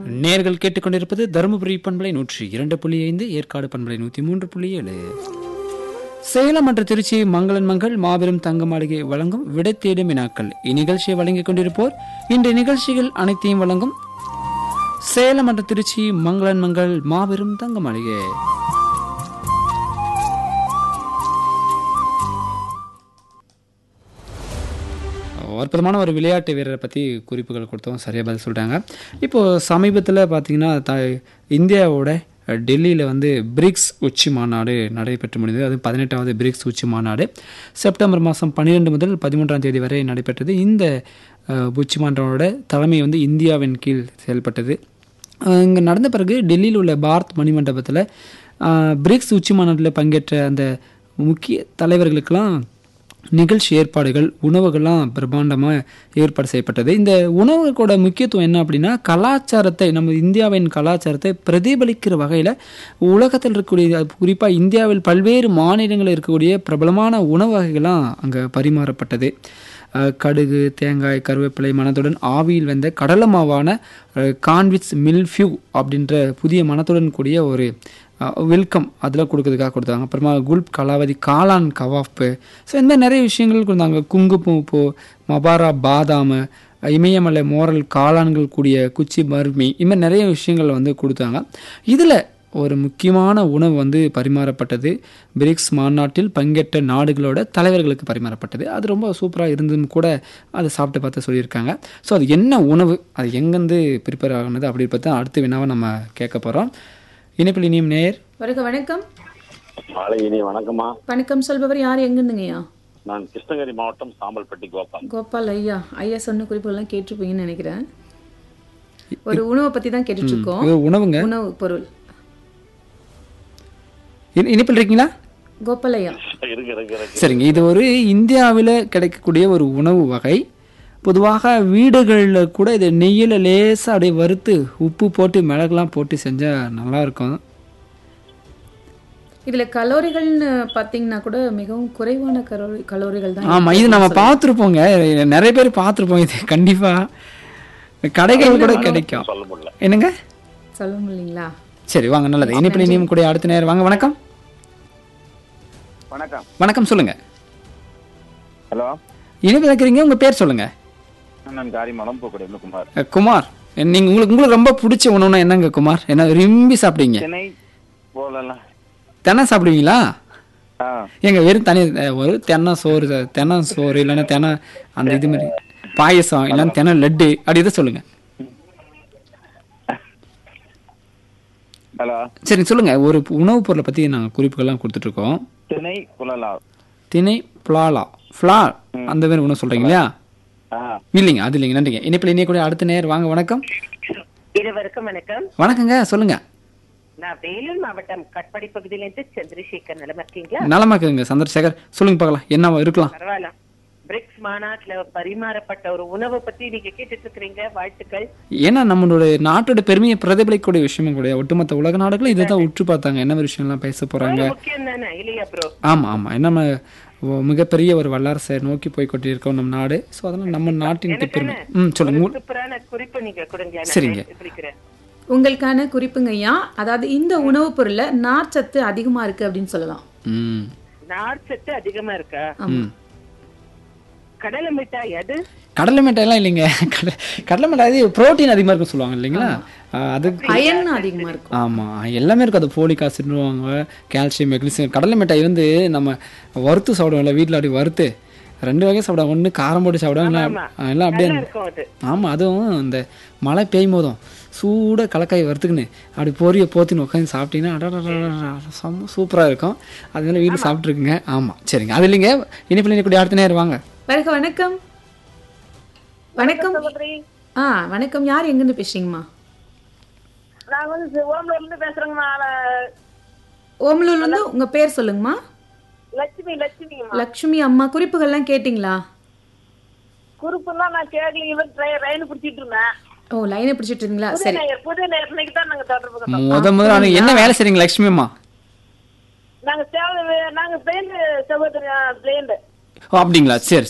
நேர்கள் கேட்டுக்கொண்டிருப்பது தருமபுரி பண்பலை நூற்றி இரண்டு புள்ளி ஐந்து ஏற்காடு பண்பலை நூற்றி மூன்று புள்ளி ஏழு சேலம் மற்றும் திருச்சி மங்களன் மங்கள் மாபெரும் தங்க மாளிகை வழங்கும் விடை தேடும் வினாக்கள் இந்நிகழ்ச்சியை வழங்கிக் கொண்டிருப்போர் இன்று நிகழ்ச்சிகள் அனைத்தையும் வழங்கும் சேலம் மற்றும் திருச்சி மங்களன் மங்கள் மாபெரும் தங்க மாளிகை அற்புதமான ஒரு விளையாட்டு வீரரை பற்றி குறிப்புகள் கொடுத்தோம் சரியாக பதில் சொல்லிட்டாங்க இப்போது சமீபத்தில் பார்த்தீங்கன்னா த இந்தியாவோட டெல்லியில் வந்து பிரிக்ஸ் உச்சி மாநாடு நடைபெற்று முடிந்தது அது பதினெட்டாவது பிரிக்ஸ் உச்சி மாநாடு செப்டம்பர் மாதம் பன்னிரெண்டு முதல் பதிமூன்றாம் தேதி வரை நடைபெற்றது இந்த அஹ், உச்சி மாநாட்டோட தலைமை வந்து இந்தியாவின் கீழ் செயல்பட்டது இங்கே நடந்த பிறகு டெல்லியில் உள்ள பாரத் மணிமண்டபத்தில் பிரிக்ஸ் உச்சி மாநாட்டில் பங்கேற்ற அந்த முக்கிய தலைவர்களுக்கெல்லாம் நிகழ்ச்சி ஏற்பாடுகள் உணவுகள்லாம் பிரம்மாண்டமாக ஏற்பாடு செய்யப்பட்டது இந்த உணவுகளோட முக்கியத்துவம் என்ன அப்படின்னா கலாச்சாரத்தை நம்ம இந்தியாவின் கலாச்சாரத்தை பிரதிபலிக்கிற வகையில் உலகத்தில் இருக்கக்கூடிய குறிப்பாக இந்தியாவில் பல்வேறு மாநிலங்களில் இருக்கக்கூடிய பிரபலமான உணவு வகைகள்லாம் அங்கே பரிமாறப்பட்டது அஹ், கடுகு தேங்காய் கருவேப்பிலை மணத்துடன் ஆவியில் வெந்த கடலை மாவான கான்விட்ஸ் மில்ஃபியூ அப்படின்ற புதிய மணத்துடன் கூடிய ஒரு வெல்கம் அதில் கொடுக்கறதுக்காக கொடுத்தாங்க அப்புறமா குல்ப் கலாவதி காளான் கவாப்பு ஸோ இந்த மாதிரி நிறைய விஷயங்கள் கொடுத்தாங்க குங்குமப்பூ மபாரா பாதாம் இமயமலை மோரல் காளான்கள் கூடிய குச்சி மருமி இது மாதிரி நிறைய விஷயங்கள் வந்து கொடுத்தாங்க இதில் ஒரு முக்கியமான உணவு வந்து பரிமாறப்பட்டது பிரிக்ஸ் மாநாட்டில் பங்கேற்ற நாடுகளோட தலைவர்களுக்கு பரிமாறப்பட்டது அது ரொம்ப சூப்பராக இருந்தும் கூட அதை சாப்பிட்டு பார்த்து சொல்லியிருக்காங்க ஸோ அது என்ன உணவு அது எங்கேருந்து ப்ரிப்பேர் ஆகுனது அப்படி பார்த்தா அடுத்த வினாவை நம்ம கேட்க போகிறோம் இணைப்பில் இனியும் நேர் வருக வணக்கம் மாலை இனி வணக்கம்மா வணக்கம் சொல்பவர் யார் எங்கிருந்துங்கய்யா நான் கிருஷ்ணகிரி மாவட்டம் சாம்பல்பட்டி கோபால் கோபால் ஐயா ஐயா சொன்ன குறிப்புகள்லாம் கேட்டிருப்பீங்கன்னு நினைக்கிறேன் ஒரு உணவை பத்தி தான் கேட்டுட்டு இருக்கோம் இது உணவுங்க உணவு பொருள் இனி- இனிப்பில் இருக்கீங்களா கோபால் ஐயா இருக்கு இருக்கு இருக்கு சரிங்க இது ஒரு இந்தியாவில் கிடைக்கக்கூடிய ஒரு உணவு வகை பொதுவாக வீடுகளில் கூட இதை நெய்யில் லேசாக அப்படியே வறுத்து உப்பு போட்டு மிளகுலாம் போட்டு செஞ்சால் நல்லாயிருக்கும் இதுல கலோரிகள்னு பாத்தீங்கன்னா கூட மிகவும் குறைவான கலோரி கலோரிகள் தான் ஆமாம் இது நம்ம பார்த்துருப்போங்க நிறைய பேர் பார்த்துருப்போம் இது கண்டிப்பாக கடைகள் கூட கிடைக்கும் சொல்ல முடியல என்னங்க சொல்ல முடியலீங்களா சரி வாங்க நல்லது இனிப்பில் இனியும் கூட அடுத்த நேரம் வாங்க வணக்கம் வணக்கம் வணக்கம் சொல்லுங்கள் ஹலோ இனிப்பில் இருக்கிறீங்க உங்கள் பேர் சொல்லுங்கள் நான் காரிமலம் பூக்கடை குமார் அஹ், குமார் நீங்கள் உங்களுக்கு உங்களுக்கு ரொம்ப பிடிச்ச உணவுனா என்னங்க குமார் என்ன விரும்பி சாப்பிடுவீங்க சென்னை போகலாம் தென்னை சாப்பிடுவீங்களா ஆ எங்க வெறும் தனி அஹ், ஒரு தென்னை சோறு சார். தென்னை சோறு இல்லைன்னா தென்னை அந்த இது மாதிரி பாயசம் இல்லைன்னா தென்னை லட்டு அப்படி இதை சொல்லுங்க ஹலோ சரி சொல்லுங்க ஒரு உணவுப் பொருளை பத்தி நாங்கள் குறிப்புகள்லாம் கொடுத்துட்டு இருக்கோம் சென்னை புலலா திணை பிளாலா ஃப்ளா அந்த மாதிரி உணவு சொல்றீங்க இல்லையா ஆ இல்லைங்க அது இல்லைங்க நன்றிங்க இனிப்பில் இனிய கூட அடுத்த நேர் வாங்க வணக்கம் இருவருக்கும் வணக்கம் வணக்கங்க சொல்லுங்க நான் வேலூர் மாவட்டம் கட்பாடி பகுதியிலிருந்து சந்திரசேகர் நிலம இருக்கீங்களா நலமா இருக்குங்க சந்திரசேகர் சொல்லுங்க பார்க்கலாம் என்ன இருக்கலாம் பரவாயில்ல பிரிக்ஸ் மாநாட்டுல பரிமாறப்பட்ட ஒரு உணவை பத்தி நீங்க கேட்டுட்டு இருக்கிறீங்க வாழ்த்துக்கள் ஏன்னா நம்மளோட நாட்டோட பெருமையை பிரதிபலிக்கக்கூடிய விஷயமும் கூட ஒட்டுமொத்த உலக நாடுகளும் இதை தான் உற்று பார்த்தாங்க என்ன மாதிரி விஷயம்லாம் பேச போறாங்க முக்கியம் தானே இல்லையா ப்ரோ ஆமா ஆமா நம்ம ஒ- மிகப்பெரிய ஒரு வல்லரசை நோக்கி போய் கொண்டிருக்கோம் நம்ம நாடு ஸோ அதனால நம்ம நாட்டின் பெருமை ம் சொல்லுங்க உங்க- சூப்பரான குறிப்பு நீங்க கொடுங்க நான் சரிங்க. பிடிக்கிறேன் உங்களுக்கான குறிப்புங்க ஐயா அதாவது இந்த உணவுப் பொருள்ல நார்ச்சத்து அதிகமா இருக்கு அப்படின்னு சொல்லலாம் ம் நார்ச்சத்து அதிகமா இருக்கா ஆமா கடலை மிட்டாய் அது கடலை மிட்டாய்லாம் இல்லைங்க கடலை கடலை மிட்டாய் புரோட்டீன் அதிகமாக இருக்குன்னு சொல்லுவாங்க இல்லைங்களா ஆ, அது அயன் அதிகமா இருக்கும் ஆமா எல்லாமே இருக்கும் அது ஃபோலிக் ஆசிட்னுவாங்க கால்சியம் மெக்னீசியம் கடலை மிட்டாய் வந்து நம்ம வறுத்து சாப்பிடுவோம்ல வீட்டில் அப்படி வறுத்து ரெண்டு வகை சாப்பிடுவாங்க ஒன்று காரம் போட்டு சாப்பிடுவாங்க இல்லை ஆ, எல்லாம் அப்படியே நல்லா இருக்கும் அது ஆமாம் அதுவும் இந்த மழை பெய்யும் போதும் சூடாக கலக்காய் வறுத்துக்கின்னு அப்படி பொரிய போத்தின்னு உட்காந்து சாப்பிட்டீங்கன்னா அடடடடடா, செம்ம சூப்பராக இருக்கும் அதனால வீட்டில் சாப்பிட்ருக்குங்க ஆமாம் சரிங்க அது இல்லைங்க இனிப்பில் கூடிய அடுத்த நேரம் வாங்க வருக வணக்கம் வணக்கம் ஆ வணக்கம் யார் எங்கிருந்து பேசுறீங்கம்மா நான் வந்து சிவகாமில இருந்து பேசுறேங்கம்மா நான் ஓமலூர்ல இருந்து உங்க பேர் சொல்லுங்கம்மா லட்சுமி லட்சுமிங்கம்மா லக்ஷ்மி அம்மா குறிப்புகள்லாம் கேட்டிங்களா குறுப்புன்னா நான் கேட்கல இவன் ரயில் பிடிச்சிட்டு இருந்தேன் ஓ லைனை பிடிச்சிட்டு இருக்கீங்களா புது சரி நேயர் புது நேயர் இன்னைக்கு தான் நாங்க தொடர்பு கொண்டோம் முத முதல்ல ஆனால் என்ன வேலை செய்றீங்க லக்ஷ்மி அம்மா நாங்க சேவை நாங்க பிளேன் சகோதரி பிளேன் ஓ அப்படிங்களா சரி